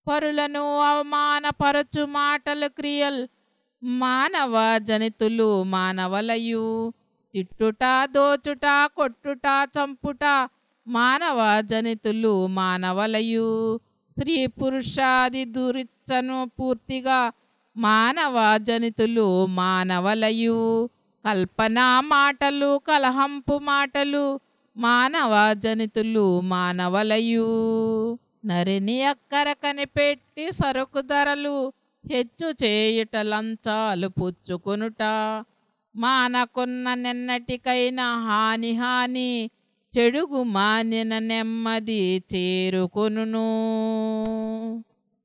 పరులను అవమానపరచు మాటలు క్రియల్ మానవ జనితులు మానవలయు తిట్టుట దోచుట కొట్టుట చంపుట మానవ జనితులు మానవలయు స్త్రీ పురుషాది దురిచ్చను పూర్తిగా మానవ జనితులు మానవలయు కల్పన మాటలు కలహంపు మాటలు మానవ జనితులు మానవలయు నరిని అక్కర కనిపెట్టి సరుకు ధరలు హెచ్చు చేయుట లంచాలు పుచ్చుకొనుట మానకున్న నిన్నటికైనా హాని హాని చెడుగు మానిన నెమ్మది చేరుకొనును